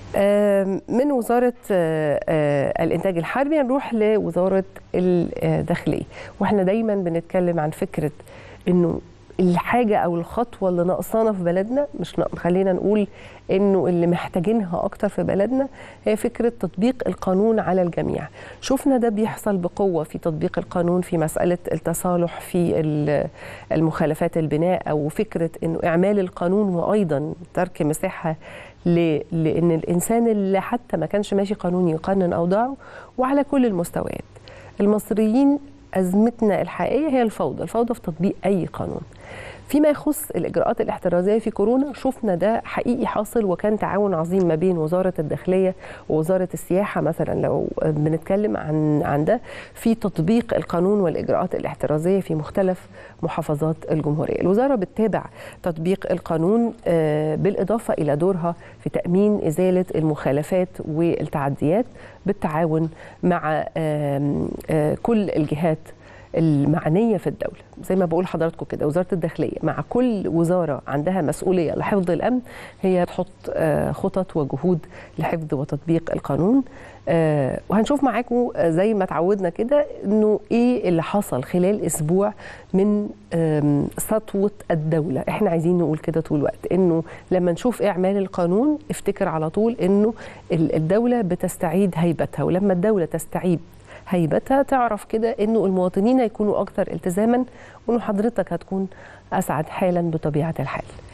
من وزارة الإنتاج الحربي نروح لوزارة الداخلية وإحنا دايما بنتكلم عن فكرة إنه الحاجة أو الخطوة اللي ناقصانا في بلدنا مش خلينا نقول إنه اللي محتاجينها أكتر في بلدنا هي فكرة تطبيق القانون على الجميع شفنا ده بيحصل بقوة في تطبيق القانون في مسألة التصالح في المخالفات البناء أو فكرة إنه إعمال القانون وأيضا ترك مساحة لان الانسان اللي حتى ما كانش ماشي قانون يقنن اوضاعه وعلى كل المستويات المصريين ازمتنا الحقيقيه هي الفوضى الفوضى في تطبيق اي قانون فيما يخص الاجراءات الاحترازيه في كورونا شفنا ده حقيقي حاصل وكان تعاون عظيم ما بين وزاره الداخليه ووزاره السياحه مثلا لو بنتكلم عن عن ده في تطبيق القانون والاجراءات الاحترازيه في مختلف محافظات الجمهوريه. الوزاره بتتابع تطبيق القانون بالاضافه الى دورها في تامين ازاله المخالفات والتعديات بالتعاون مع كل الجهات المعنيه في الدوله زي ما بقول لحضراتكم كده وزاره الداخليه مع كل وزاره عندها مسؤوليه لحفظ الامن هي تحط خطط وجهود لحفظ وتطبيق القانون وهنشوف معاكم زي ما تعودنا كده انه ايه اللي حصل خلال اسبوع من سطوه الدوله احنا عايزين نقول كده طول الوقت انه لما نشوف اعمال القانون افتكر على طول انه الدوله بتستعيد هيبتها ولما الدوله تستعيد هيبتها تعرف كده انه المواطنين هيكونوا اكثر التزاما وانه حضرتك هتكون اسعد حالا بطبيعه الحال